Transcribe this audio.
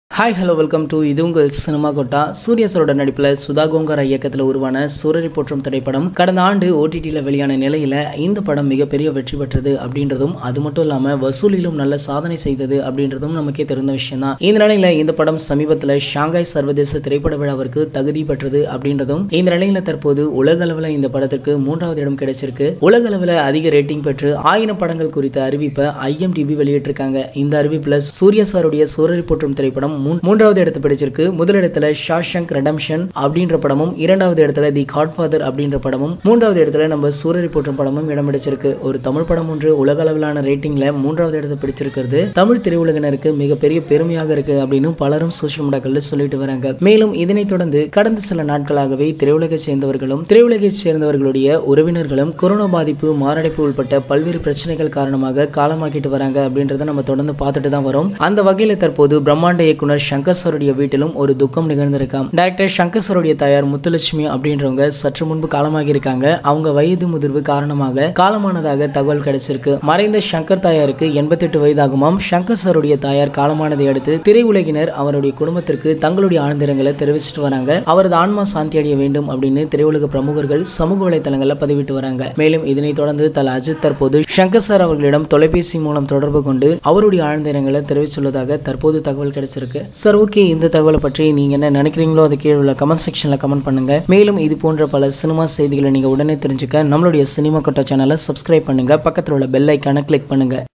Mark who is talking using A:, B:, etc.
A: hi hello welcome to இது உங்கள் cinema கொட்டா சூர்யா சரோட நடிப்பில் சுதா கோங்காரா இயக்கத்தில் உருவான சூரரை போற்றும் திரைப்படம் கடந்த ஆண்டு ஓடிடியில் வெளியான நிலையில் இந்த படம் மிகப்பெரிய வெற்றி பெற்றது அப்படின்றதும் அது மட்டும் இல்லாமல் வசூலிலும் நல்ல சாதனை செய்தது அப்படின்றதும் நமக்கே தெரிந்த விஷயம் தான் இந்த நிலையில் இந்த படம் சமீபத்தில் ஷாங்காய் சர்வதேச திரைப்பட விழாவிற்கு தகுதி பெற்றது அப்படின்றதும் இந்த நிலையில் தற்போது உலக அளவில் இந்த படத்திற்கு மூன்றாவது இடம் கிடைச்சிருக்கு உலக அளவில் அதிக ரேட்டிங் பெற்று ஆயிரம் படங்கள் குறித்த அறிவிப்பை ஐஎம்டிபி வெளியிட்டிருக்காங்க இந்த அறிவிப்பில் சூர்யா சாருடைய சூரரை போற்றும் திரைப்படம் மூன்- மூன்றாவது இடத்தை பிடிச்சிருக்கு முதலிடத்துல ஷாஷங்க் ரெடம்ஷன் அப்படின்ற படமும் இரண்டாவது இடத்துல தி காட்ஃபாதர் அப்படின்ற படமும் மூன்றாவது இடத்துல நம்ம சூரரை போற்றும் படமும் இடம் பிடிச்சிருக்கு ஒரு தமிழ் படம் ஒன்று உலக அளவிலான ரேட்டிங்ல மூன்றாவது இடத்தை பிடிச்சிருக்கிறது தமிழ் திரையுலகினருக்கு மிகப்பெரிய பெருமையாக இருக்கு அப்படின்னு பலரும் சோஷியல் மீடியாக்களில் சொல்லிட்டு வராங்க மேலும் இதனைத் தொடர்ந்து கடந்த சில நாட்களாகவே திரையுலகை சேர்ந்தவர்களும் திரையுலகை சேர்ந்தவர்களுடைய உறவினர்களும் கொரோனா பாதிப்பு மாரடைப்பு உள்பட்ட பல்வேறு பிரச்சனைகள் காரணமாக காலமாக்கிட்டு வராங்க அப்படின்றத நம்ம தொடர்ந்து பார்த்துட்டு தான் வரோம் அந்த வகையில தற்போது பிரம்மாண்ட இயக்குனர் சங்கர் சருடைய வீட்டிலும் ஒரு துக்கம் நிகழ்ந்திருக்காம் டைரக்டர் சங்கர் சருடைய தாயார் முத்துலட்சுமி அப்படின்றவங்க சற்று முன்பு காலமாகி இருக்காங்க அவங்க வயது முதிர்வு காரணமாக காலமானதாக தகவல் கிடைச்சிருக்கு மறைந்த சங்கர் தாயாருக்கு எண்பத்தெட்டு வயதாகுமாம் சங்கர் சருடைய தாயார் காலமானதை அடுத்து திரையுலகினர் அவருடைய குடும்பத்திற்கு தங்களுடைய ஆழ்ந்திரங்களை தெரிவிச்சிட்டு வராங்க அவரது ஆன்மா சாந்தி அடைய வேண்டும் அப்படின்னு திரையுலக பிரமுகர்கள் சமூக வலைதளங்கள்ல பதிவிட்டு வராங்க மேலும் இதனைத் தொடர்ந்து தல அஜித் தற்போது சங்கர் சார் அவர்களிடம் தொலைபேசி மூலம் தொடர்பு கொண்டு அவருடைய ஆழ்ந்த இரங்கலை தெரிவித்துள்ளதாக தற்போது தகவல் கிடைச்சிருக்கு சார் ஓகே இந்த தகவலை பற்றி நீங்க என்ன நினைக்கிறீங்களோ அதை கீழே உள்ள கமெண்ட் செக்ஷன்ல கமெண்ட் பண்ணுங்க மேலும் இது போன்ற பல சினிமா செய்திகளை நீங்க உடனே தெரிஞ்சுக்க நம்மளுடைய சினிமா கொட்டா சேனலை சப்ஸ்கிரைப் பண்ணுங்க பக்கத்தில் உள்ள பெல் ஐக்கானை கிளிக் பண்ணுங்க